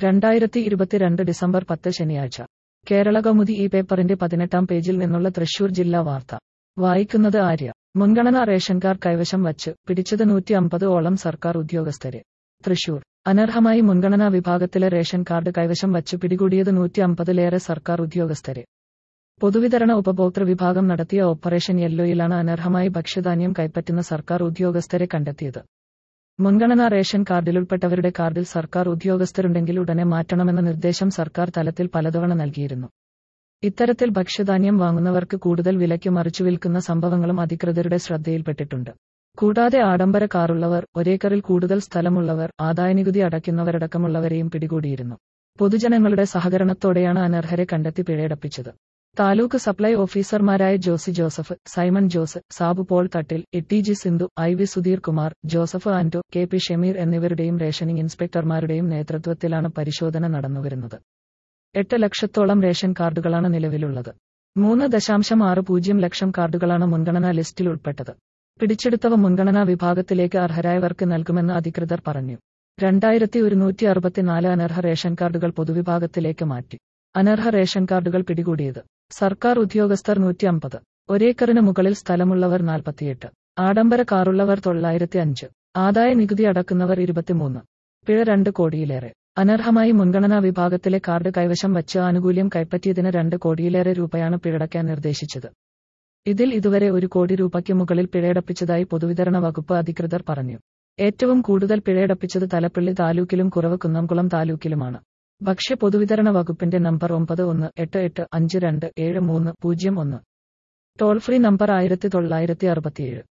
രണ്ടായിരത്തി ഇരുപത്തിരണ്ട് ഡിസംബർ പത്ത് ശനിയാഴ്ച കേരള കൗമുദി ഈ പേപ്പറിന്റെ പതിനെട്ടാം പേജിൽ നിന്നുള്ള തൃശൂർ ജില്ലാ വാർത്ത വായിക്കുന്നത് ആര്യ മുൻഗണനാ റേഷൻ കാർഡ് കൈവശം വച്ച് പിടിച്ചത് നൂറ്റി അമ്പത് ഓളം സർക്കാർ ഉദ്യോഗസ്ഥരെ തൃശൂർ അനർഹമായി മുൻഗണനാ വിഭാഗത്തിലെ റേഷൻ കാർഡ് കൈവശം വച്ചു പിടികൂടിയത് നൂറ്റി അമ്പതിലേറെ സർക്കാർ ഉദ്യോഗസ്ഥരെ പൊതുവിതരണ ഉപഭോക്തൃ വിഭാഗം നടത്തിയ ഓപ്പറേഷൻ യെല്ലോയിലാണ് അനർഹമായി ഭക്ഷ്യധാന്യം കൈപ്പറ്റുന്ന സർക്കാർ ഉദ്യോഗസ്ഥരെ കണ്ടെത്തിയത് മുൻഗണനാ റേഷൻ കാർഡിലുൾപ്പെട്ടവരുടെ കാർഡിൽ സർക്കാർ ഉദ്യോഗസ്ഥരുണ്ടെങ്കിൽ ഉടനെ മാറ്റണമെന്ന നിർദ്ദേശം സർക്കാർ തലത്തിൽ പലതവണ നൽകിയിരുന്നു ഇത്തരത്തിൽ ഭക്ഷ്യധാന്യം വാങ്ങുന്നവർക്ക് കൂടുതൽ വിലയ്ക്ക് മറിച്ചു വിൽക്കുന്ന സംഭവങ്ങളും അധികൃതരുടെ ശ്രദ്ധയിൽപ്പെട്ടിട്ടുണ്ട് കൂടാതെ ആഡംബര കാറുള്ളവർ ഒരേക്കറിൽ കൂടുതൽ സ്ഥലമുള്ളവർ ആദായനികുതി അടയ്ക്കുന്നവരടക്കമുള്ളവരെയും പിടികൂടിയിരുന്നു പൊതുജനങ്ങളുടെ സഹകരണത്തോടെയാണ് അനർഹരെ കണ്ടെത്തി പിഴയടപ്പിച്ചത് താലൂക്ക് സപ്ലൈ ഓഫീസർമാരായ Josy Joseph Simon Jose Sabu Paul Thattil Itty G Sindhu I V Sudheer Kumar Joseph Anto K P Shameer എന്നിവരുടെയും റേഷനിംഗ് ഇൻസ്പെക്ടർമാരുടെയും നേതൃത്വത്തിലാണ് പരിശോധന നടന്നുവരുന്നത് എട്ട് ലക്ഷത്തോളം റേഷൻ കാർഡുകളാണ് നിലവിലുള്ളത് മൂന്ന് ദശാംശം ആറ് പൂജ്യം ലക്ഷം കാർഡുകളാണ് മുൻഗണനാ ലിസ്റ്റിൽ ഉൾപ്പെട്ടത് പിടിച്ചെടുത്തവ മുൻഗണനാ വിഭാഗത്തിലേക്ക് അർഹരായവർക്ക് നൽകുമെന്ന് അധികൃതർ പറഞ്ഞു രണ്ടായിരത്തി ഒരുന്നൂറ്റി അറുപത്തിനാല് അനർഹ റേഷൻ കാർഡുകൾ പൊതുവിഭാഗത്തിലേക്ക് മാറ്റി അനർഹ റേഷൻ കാർഡുകൾ പിടികൂടിയത് സർക്കാർ ഉദ്യോഗസ്ഥർ നൂറ്റി അമ്പത് ഒരേക്കറിന് മുകളിൽ സ്ഥലമുള്ളവർ നാൽപ്പത്തിയെട്ട് ആഡംബര കാറുള്ളവർ തൊള്ളായിരത്തി അഞ്ച് ആദായ നികുതി അടക്കുന്നവർ ഇരുപത്തിമൂന്ന് പിഴ രണ്ട് കോടിയിലേറെ അനർഹമായി മുൻഗണനാ വിഭാഗത്തിലെ കാർഡ് കൈവശം വച്ച് ആനുകൂല്യം കൈപ്പറ്റിയതിന് രണ്ട് കോടിയിലേറെ രൂപയാണ് പിഴടക്കാൻ നിർദ്ദേശിച്ചത് ഇതിൽ ഇതുവരെ ഒരു കോടി രൂപയ്ക്ക് മുകളിൽ പിഴയടപ്പിച്ചതായി പൊതുവിതരണ വകുപ്പ് അധികൃതർ പറഞ്ഞു ഏറ്റവും കൂടുതൽ പിഴയടപ്പിച്ചത് തലപ്പള്ളി താലൂക്കിലും കുറവ് കുന്നംകുളം താലൂക്കിലുമാണ് ഭക്ഷ്യ പൊതുവിതരണ വകുപ്പിന്റെ നമ്പർ ഒമ്പത് ഒന്ന് എട്ട് എട്ട് അഞ്ച് രണ്ട് ഏഴ് മൂന്ന് പൂജ്യം ഒന്ന് ടോൾ ഫ്രീ നമ്പർ ആയിരത്തി തൊള്ളായിരത്തി അറുപത്തിയേഴ്